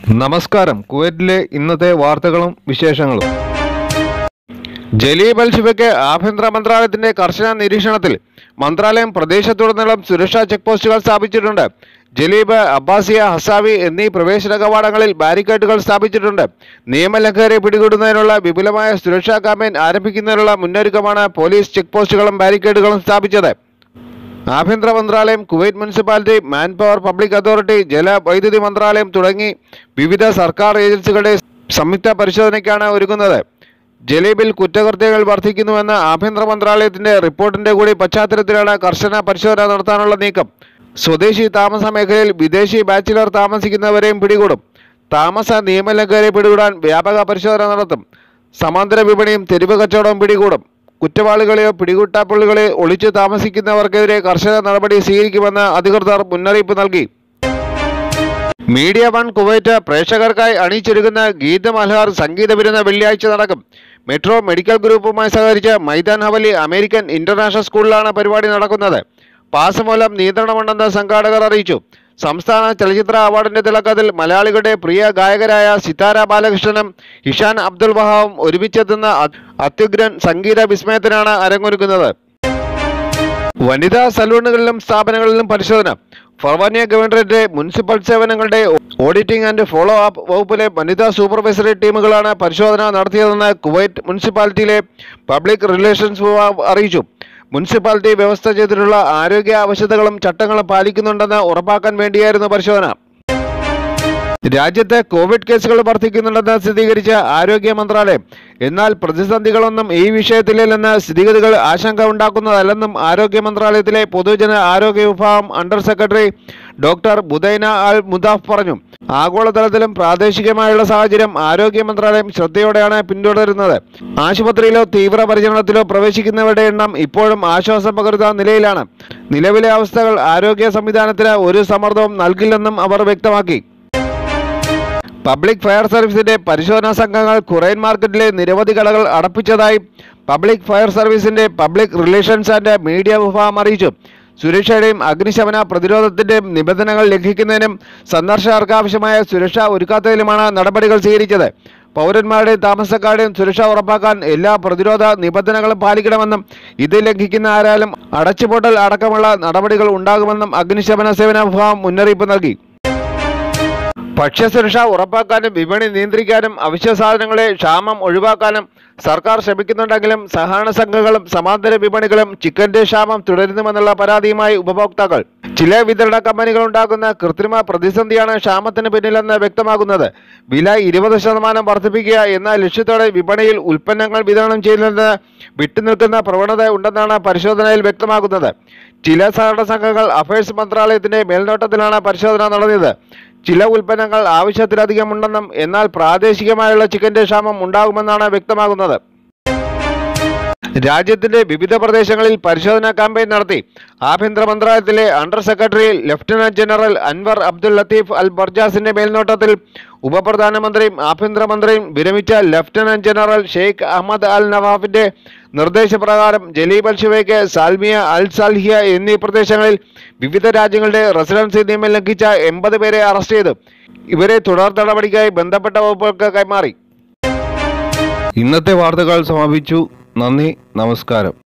നമസ്കാരം കുവൈറ്റിലെ ഇന്നത്തെ വാർത്തകളും വിശേഷങ്ങളും ജലീബ് അൽ ഷിബയ്ക്ക് ആഭ്യന്തര മന്ത്രാലയത്തിന്റെ കർശന നിരീക്ഷണത്തിൽ മന്ത്രാലയം പ്രദേശത്തുടനീളം സുരക്ഷാ ചെക്ക് പോസ്റ്റുകൾ സ്ഥാപിച്ചിട്ടുണ്ട് ജലീബ് അബ്ബാസിയ ഹസാവി എന്നീ പ്രവേശന കവാടങ്ങളിൽ ബാരിക്കേഡുകൾ സ്ഥാപിച്ചിട്ടുണ്ട് നിയമലംഘകരെ പിടികൂടുന്നതിനുള്ള വിപുലമായ സുരക്ഷാ ക്യാമ്പയിൻ ആരംഭിക്കുന്നതിനുള്ള മുന്നൊരുക്കമാണ് പോലീസ് ചെക്ക് പോസ്റ്റുകളും ബാരിക്കേഡുകളും സ്ഥാപിച്ചത് ആഭ്യന്തര മന്ത്രാലയം Kuwait municipality man power public authority ജല വൈദ്യുതി മന്ത്രാലയം തുടങ്ങി വിവിധ സർക്കാർ ഏജൻസികളുടെ സംയുക്ത പരിശോധനയ്ക്കാണ് ഒരുങ്ങുന്നത് ജലീബിൽ കുറ്റകൃത്യങ്ങൾ വർദ്ധിക്കുന്നുവെന്ന ആഭ്യന്തര മന്ത്രാലയത്തിന്റെ റിപ്പോർട്ടിന്റെ കൂടി പശ്ചാത്തലത്തിലാണ് കർശന പരിശോധന നടത്താനുള്ള നീക്കം സ്വദേശി താമസ മേഖലയിൽ വിദേശി ബാച്ചിലർ താമസിക്കുന്നവരെയും പിടികൂടും താമസ നിയമലംഘകരെ പിടികൂടാൻ വ്യാപക പരിശോധന നടത്തും സമാന്തര വിപണിയും തെരുവ് കച്ചവടവും പിടികൂടും കുറ്റവാളികളെയോ പിടികൂട്ടാപ്പുള്ളികളെയോ ഒളിച്ചു താമസിക്കുന്നവർക്കെതിരെ കർശന നടപടി സ്വീകരിക്കുമെന്ന് അധികൃതർ മുന്നറിയിപ്പ് നൽകി മീഡിയ വൺ കുവൈറ്റ് പ്രേക്ഷകർക്കായി അണിയിച്ചൊരുക്കുന്ന ഗീത മൽഹാർ സംഗീത വിരുന്ന് വെള്ളിയാഴ്ച നടക്കും മെട്രോ മെഡിക്കൽ ഗ്രൂപ്പുമായി സഹകരിച്ച് മൈതാൻ ഹവലി അമേരിക്കൻ ഇന്റർനാഷണൽ സ്കൂളിലാണ് പരിപാടി നടക്കുന്നത് പാസ് മൂലം നിയന്ത്രണമുണ്ടെന്ന് സംഘാടകർ അറിയിച്ചു സംസ്ഥാന ചലച്ചിത്ര അവാർഡിന്റെ തിളക്കത്തിൽ മലയാളികളുടെ പ്രിയ ഗായകരായ സിതാര ബാലകൃഷ്ണനും ഇഷാൻ അബ്ദുൽ വഹാവും ഒരുമിച്ചെത്തുന്ന അത്- അത്യുഗ്രൻ സംഗീത വിസ്മയത്തിനാണ് അരങ്ങൊരുക്കുന്നത് വനിതാ സലൂണുകളിലും സ്ഥാപനങ്ങളിലും പരിശോധന ഫർവാനിയ ഗവൺമെന്റിന്റെ മുനിസിപ്പൽ സേവനങ്ങളുടെ ഓഡിറ്റിംഗ് ആൻഡ് ഫോളോ അപ്പ് വകുപ്പിലെ വനിതാ സൂപ്പർവൈസറി ടീമുകളാണ് പരിശോധന നടത്തിയതെന്ന് കുവൈറ്റ് മുനിസിപ്പാലിറ്റിയിലെ പബ്ലിക് റിലേഷൻസ് വിഭാഗം അറിയിച്ചു മുനിസിപ്പാലിറ്റി വ്യവസ്ഥ ചെയ്തിട്ടുള്ള ആരോഗ്യ ആവശ്യകതകളും ചട്ടങ്ങളും പാലിക്കുന്നുണ്ടെന്ന് ഉറപ്പാക്കാൻ വേണ്ടിയായിരുന്നു പരിശോധന രാജ്യത്ത് കോവിഡ് കേസുകൾ വർദ്ധിക്കുന്നുണ്ടെന്ന് സ്ഥിരീകരിച്ച ആരോഗ്യ മന്ത്രാലയം എന്നാൽ പ്രതിസന്ധികളൊന്നും ഈ വിഷയത്തിലില്ലെന്ന് സ്ഥിതിഗതികൾ ആശങ്ക ഉണ്ടാക്കുന്നതല്ലെന്നും ആരോഗ്യ മന്ത്രാലയത്തിലെ പൊതുജന ആരോഗ്യ വിഭാഗം under secretary doctor Budaina Al Mudaf പറഞ്ഞു ആഗോളതലത്തിലും പ്രാദേശികമായുള്ള സാഹചര്യം ആരോഗ്യ മന്ത്രാലയം ശ്രദ്ധയോടെയാണ് പിന്തുടരുന്നത് ആശുപത്രിയിലോ തീവ്രപരിചരണത്തിലോ പ്രവേശിക്കുന്നവരുടെ എണ്ണം ഇപ്പോഴും ആശ്വാസം പകരുന്ന നിലയിലാണ് നിലവിലെ അവസ്ഥകൾ ആരോഗ്യ സംവിധാനത്തിന് ഒരു സമ്മർദ്ദവും നൽകില്ലെന്നും അവർ വ്യക്തമാക്കി പബ്ലിക് ഫയർ സർവീസിന്റെ പരിശോധനാ സംഘങ്ങൾ ഖുറൈൻ മാർക്കറ്റിലെ നിരവധി കടകൾ അടപ്പിച്ചതായി പബ്ലിക് ഫയർ സർവീസിന്റെ പബ്ലിക് റിലേഷൻസ് ആൻഡ് മീഡിയ വിഭാഗം അറിയിച്ചു സുരക്ഷയുടെയും അഗ്നിശമന പ്രതിരോധത്തിന്റെയും നിബന്ധനകൾ ലംഘിക്കുന്നതിനും സന്ദർശകർക്ക് ആവശ്യമായ സുരക്ഷ ഒരുക്കാത്തതിലുമാണ് നടപടികൾ സ്വീകരിച്ചത് പൗരന്മാരുടെയും താമസക്കാരുടെയും സുരക്ഷ ഉറപ്പാക്കാൻ എല്ലാ പ്രതിരോധ നിബന്ധനകളും പാലിക്കണമെന്നും ഇത് ലംഘിക്കുന്ന ആരാലും അടച്ചുപൂട്ടൽ അടക്കമുള്ള നടപടികൾ ഉണ്ടാകുമെന്നും അഗ്നിശമന സേവന വിഭാഗം മുന്നറിയിപ്പ് നൽകി ഭക്ഷ്യസുരക്ഷ ഉറപ്പാക്കാനും വിപണി നിയന്ത്രിക്കാനും അവശ്യ സാധനങ്ങളെ ക്ഷാമം ഒഴിവാക്കാനും സർക്കാർ ശ്രമിക്കുന്നുണ്ടെങ്കിലും സഹകരണ സംഘങ്ങളും സമാന്തര വിപണികളും ചിക്കന്റെ ക്ഷാമം തുടരുന്നുമെന്നുള്ള പരാതിയുമായി ഉപഭോക്താക്കൾ ചില വിതരണ കമ്പനികൾ ഉണ്ടാക്കുന്ന കൃത്രിമ പ്രതിസന്ധിയാണ് ക്ഷാമത്തിന് പിന്നിലെന്ന് വ്യക്തമാകുന്നത് വില ഇരുപത് ശതമാനം വർദ്ധിപ്പിക്കുക എന്ന ലക്ഷ്യത്തോടെ വിപണിയിൽ ഉൽപ്പന്നങ്ങൾ വിതരണം ചെയ്യുന്നത് വിട്ടുനിൽക്കുന്ന പ്രവണത ഉണ്ടെന്നാണ് പരിശോധനയിൽ വ്യക്തമാക്കുന്നത് ചില സഹകരണ സംഘങ്ങൾ അഫയേഴ്സ് മന്ത്രാലയത്തിന്റെ മേൽനോട്ടത്തിലാണ് പരിശോധന നടത്തിയത് ചില ഉൽപ്പന്നങ്ങൾ ആവശ്യത്തിലധികം ഉണ്ടെന്നും എന്നാൽ പ്രാദേശികമായുള്ള ചിക്കന്റെ ക്ഷാമം ഉണ്ടാകുമെന്നാണ് വ്യക്തമാകുന്നത് രാജ്യത്തിന്റെ വിവിധ പ്രദേശങ്ങളിൽ പരിശോധനാ ക്യാമ്പയിൻ നടത്തി ആഭ്യന്തര മന്ത്രാലയത്തിലെ under secretary lieutenant general Anwar Abdul Latif Al ബർജാസിന്റെ മേൽനോട്ടത്തിൽ ഉപപ്രധാനമന്ത്രിയും ആഭ്യന്തരമന്ത്രിയും വിരമിച്ച lieutenant general Sheikh Ahmad Al നവാഫിന്റെ നിർദ്ദേശപ്രകാരം ജലീബ് അൽ ഷിവയ്ക്ക് സാൽമിയ അൽ സാൽഹിയ എന്നീ പ്രദേശങ്ങളിൽ വിവിധ രാജ്യങ്ങളുടെ റെസിഡൻസി നിയമം ലംഘിച്ച എൺപത് പേരെ അറസ്റ്റ് ചെയ്തു ഇവരെ തുടർ നടപടിക്കായി ബന്ധപ്പെട്ട വകുപ്പുകൾക്ക് കൈമാറി ഇന്നത്തെ വാർത്തകൾ സമാപിച്ചു നന്ദി നമസ്കാരം